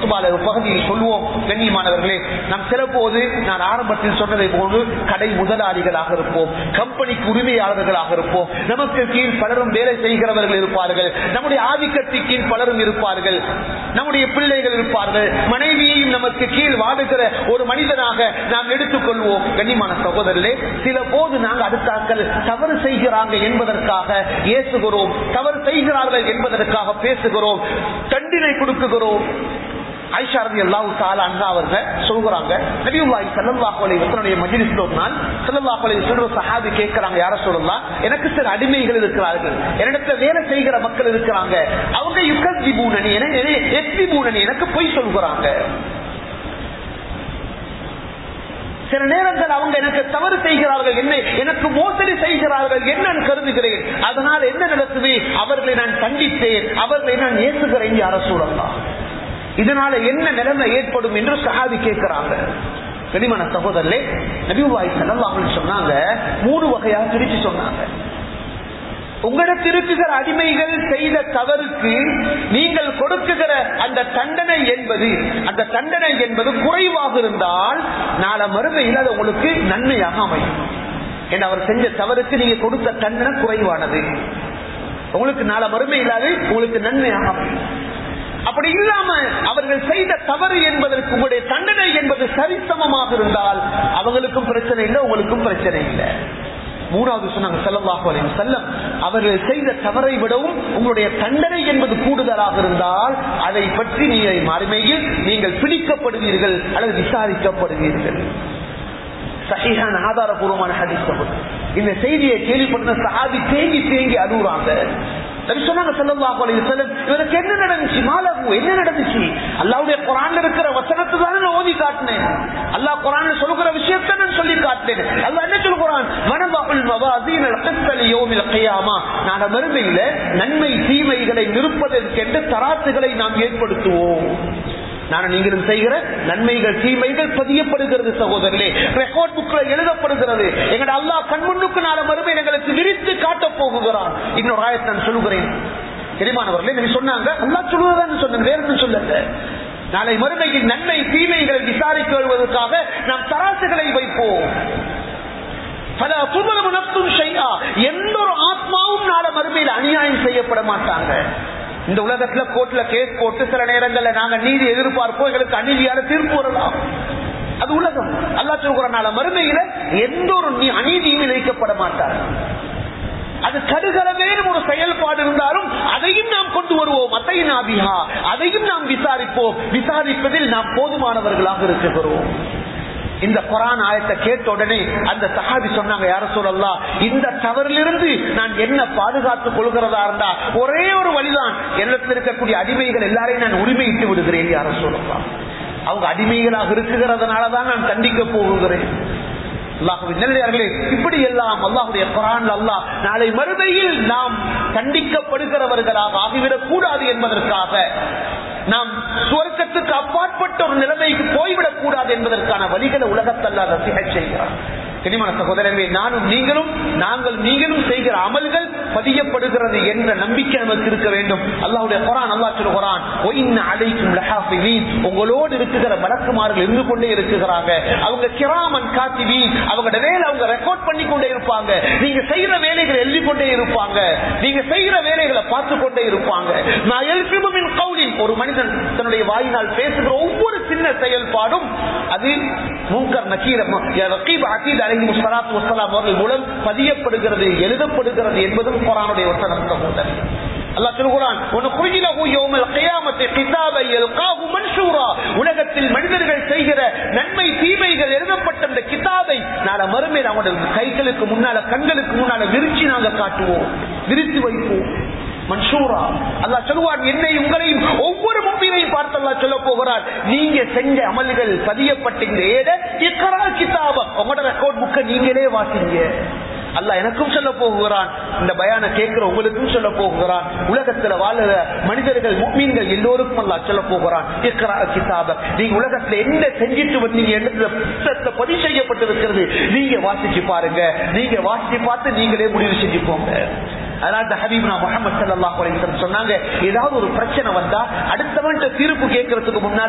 குத்துபால ஒரு பகுதியை சொல்லுவோம் கண்ணியமானவர்களே நாம் சில போது நான் ஆரம்பத்தில் சொன்னதை போன்று கடை முதலாளிகளாக இருப்போம் கம்பெனிக்கு உரிமையாளர்களாக இருப்போம் நமக்கு கீழ் பலரும் வேலை செய்கிறவர்கள் இருப்பார்கள் நம்முடைய ஆதிக்கத்தின் கீழ் பலரும் இருப்பார்கள் நம்முடைய பிள்ளைகள் இருப்பார்கள் மனைவியையும் நமக்கு கீழ் வாடுகிற ஒரு மனிதனாக நாம் எடுத்துக்கொள்வோம் கண்ணியமான சகோதரர்களே சில போது நாங்கள் அடுத்தாக்கள் தவறு செய்கிறாங்க என்பதற்காக ஏசுகிறோம் தவறு செய்கிறார்கள் என்பதற்காக பேசுகிறோம் தண்டினை கொடுக்குகிறோம் ஐஷா ரதி அல்லாஹு தாலா அண்ணா அவர்கள் சொல்கிறாங்க நபியுல்லாஹி ஸல்லல்லாஹு அலைஹி வஸல்லம் மஜ்லிஸ்ல ஒரு நாள் ஸல்லல்லாஹு அலைஹி வஸல்லம் சஹாபி கேக்குறாங்க யார சொல்லலாம் எனக்கு சில அடிமைகள் இருக்கிறார்கள் என்னிடத்துல வேலை செய்கிற மக்கள் இருக்கிறாங்க அவங்க யுகத்திபூனனி எத்திபூனனி எனக்கு பொய் சொல்கிறாங்க சில நேரங்கள் அவங்க எனக்கு தவறு செய்கிறார்கள் என்ன எனக்கு மோசடி செய்கிறார்கள் என்ன கருதுகிறேன் அதனால் என்ன நடக்குது அவர்களை நான் கண்டித்தேன் அவர்களை நான் ஏசுகிறேன் யார சூழலாம் இதனால என்ன நிலைமை ஏற்படும் என்று சஹாபி கேட்கிறாங்க கனிமன சகோதரர்களே நபிவாய் செல்லலாம் சொன்னாங்க மூணு வகையாக பிரிச்சு சொன்னாங்க உங்களிடத்தில் இருக்குகிற அடிமைகள் செய்த தவறுக்கு நீங்கள் கொடுக்குகிற அந்த தண்டனை என்பது அந்த தண்டனை என்பது குறைவாக இருந்தால் நாள மறுமையில் அது உங்களுக்கு நன்மையாக அமையும் ஏன்னா அவர் செஞ்ச தவறுக்கு நீங்க கொடுத்த தண்டனை குறைவானது உங்களுக்கு நாள மறுமை இல்லாது உங்களுக்கு நன்மையாக அமையும் அப்படி இல்லாம அவர்கள் செய்த தவறு என்பதற்கு உங்களுடைய தண்டனை என்பது சரிசமமாக இருந்தால் அவங்களுக்கும் பிரச்சனை இல்லை உங்களுக்கும் பிரச்சனை இல்லை மூணாவது சொன்னாங்க செல்லவாக செல்லம் அவர்கள் செய்த தவறை விடவும் உங்களுடைய தண்டனை என்பது கூடுதலாக இருந்தால் அதை பற்றி நீங்கள் மறுமையில் நீங்கள் பிடிக்கப்படுவீர்கள் அல்லது விசாரிக்கப்படுவீர்கள் சகிஹான ஆதாரபூர்வமான ஹதீஸ் இந்த செய்தியை கேள்விப்பட்ட சஹாபி தேங்கி தேங்கி அழுகுறாங்க சொன்னாங்க செல்லல்லாஹு அலைஹி வஸல்லம் இவருக்கு என்ன நடந்துச்சு மாலகு என்ன நடந்துச்சு அல்லாஹ்வுடைய குர்ஆன்ல இருக்கிற வசனத்தை தானே நான் ஓதி காட்டினேன் அல்லாஹ் குர்ஆன்ல சொல்லுகிற விஷயத்தை நான் சொல்லி காட்டினேன் அல்லாஹ் என்ன சொல்கிறான் வனபுல் மவாசீன் القسط ليوم القيامه நாளை மறுமையில நன்மை தீமைகளை நிறுப்பதற்கென்று தராசுகளை நாம் ஏற்படுத்துவோம் நான் நீங்களும் செய்கிற நன்மைகள் தீமைகள் பதியப்படுகிறது சகோதரர்களே ரெக்கார்ட் புக்ல எழுதப்படுகிறது எங்கட அல்லாஹ் கண்முன்னுக்கு நாள மறுமை எங்களுக்கு விரித்து காட்டப் போகுகிறான் இன்னொரு ஆயத்தை நான் சொல்லுகிறேன் தெரியுமானவர்களே நீங்க சொன்னாங்க அல்லா சொல்லுவதான் சொன்ன வேற எதுவும் சொல்லல நாளை மறுமையில் நன்மை தீமைகளை விசாரித்து வருவதற்காக நாம் தராசுகளை வைப்போம் பல துபலமு நப்தும் ஷைஆ எந்த ஒரு ஆத்மாவும் நாள மறுமையில் அநியாயம் செய்யப்பட மாட்டாங்க இந்த உலகத்துல கோர்ட்ல கேஸ் போட்டு சில நேரங்கள்ல நாங்க நீதி எதிர்பார்ப்போம் எங்களுக்கு அநீதியான தீர்ப்பு வரலாம் அது உலகம் அல்லா சொல்கிறனால மறுமையில எந்த ஒரு நீ- அநீதியும் இழைக்கப்பட மாட்டார் அது கடுகளவேனும் ஒரு செயல்பாடு இருந்தாலும் அதையும் நாம் கொண்டு வருவோம் அத்தையின் அபிஹா அதையும் நாம் விசாரிப்போம் விசாரிப்பதில் நாம் போதுமானவர்களாக இருக்கிறோம் இந்த குரான் ஆயத்தை கேட்ட உடனே அந்த சஹாபி சொன்னாங்க யார சொல்லலாம் இந்த தவறிலிருந்து நான் என்ன பாதுகாத்துக் கொள்கிறதா இருந்தா ஒரே ஒரு வழிதான் என்னத்தில் இருக்கக்கூடிய அடிமைகள் எல்லாரையும் நான் உரிமையிட்டு விடுகிறேன் யார சொல்லலாம் அவங்க அடிமைகளாக இருக்குகிறதுனாலதான் நான் கண்டிக்க போகிறேன் அல்லாஹுவின் நல்லடியார்களே இப்படி எல்லாம் அல்லாஹுடைய குரான் அல்லாஹ் நாளை மறுமையில் நாம் தண்டிக்கப்படுகிறவர்களாக ஆகிவிடக் கூடாது என்பதற்காக நாம் சுவர்க்கத்துக்கு அப்பாற்பட்ட ஒரு நிலைமைக்கு போய்விடக் கூடாது என்பதற்கான வழிகளை உலகத்தல்ல ரசிக செய்கிறார் கனிமன சகோதரர்களே நானும் நீங்களும் நாங்கள் நீங்களும் செய்கிற அமல்கள் பதியப்படுகிறது என்ற நம்பிக்கை நமக்கு இருக்க வேண்டும் அல்லாஹ்வுடைய குரான் அல்லாஹ் சொல்கிறான் "ஒயின்ன அலைக்கும் லஹாஃபிதீன்." உங்களோடு இருக்குகிற மலக்குமார்கள் இருந்து கொண்டே இருக்குகிறாங்க அவங்க கிராமன் காத்திபீன் அவங்களோட வேலை அவங்க ரெக்கார்ட் பண்ணி கொண்டே இருப்பாங்க நீங்க செய்யற வேலைகளை எழுதி கொண்டே இருப்பாங்க நீங்க செய்யற வேலைகளை பார்த்து கொண்டே இருப்பாங்க நான் எழுப்பிமின் கவுலின் ஒரு மனிதன் தன்னுடைய வாயினால் பேசுகிற ஒவ்வொரு சின்ன செயல்பாடும் அது மூங்கர் நக்கீர ரகீப் அகீத் அலஹி முஸ்லாத் வசலாம் அவர்கள் மூலம் பதியப்படுகிறது எழுதப்படுகிறது என்பதும் குரானுடைய வசனம் சகோதரர் அல்லாஹ் சொல்கிறான் "ஒன்னு குறுகிலகு யௌமல் கியாமத்தி கிதாபை யல்காஹு மன்ஷூரா." உலகத்தில் மனிதர்கள் செய்கிற நன்மை தீமைகள் எழுதப்பட்ட அந்த கிதாபை நாள மறுமையில் அவங்களுடைய கைகளுக்கு முன்னால கண்களுக்கு முன்னால விரிச்சு நாங்க காட்டுவோம் விரித்து வைப்போம் மன்சூரா அல்லாஹ் சொல்லுவான் என்னை உங்களையும் ஒவ்வொரு மும்பினையும் பார்த்து அல்லாஹ் சொல்ல போகிறார் நீங்க செஞ்ச அமல்கள் பதியப்பட்ட இந்த ஏட இக்கரா கிதாபம் உங்களோட ரெக்கார்ட் புக்கை நீங்களே வாசிங்க அல்லாஹ் எனக்கும் சொல்ல போகிறான் இந்த பயான கேட்கிற உங்களுக்கும் சொல்ல போகிறான் உலகத்துல வாழுற மனிதர்கள் முக்மீன்கள் எல்லோருக்கும் அல்லாஹ் சொல்ல போகிறான் இக்ரா கிதாப நீங்க உலகத்துல என்ன செஞ்சிட்டு வந்தீங்க இடத்துல புத்தகத்தை பதிவு செய்யப்பட்டிருக்கிறது நீங்க வாசிச்சு பாருங்க நீங்க வாசிச்சு பார்த்து நீங்களே முடிவு செஞ்சு போங்க அதனால ஹபீப்னா முகமது சல்லாஹ் சொன்னாங்க ஏதாவது ஒரு பிரச்சனை வந்தா அடுத்தவன்ட்ட தீர்ப்பு கேட்கறதுக்கு முன்னாடி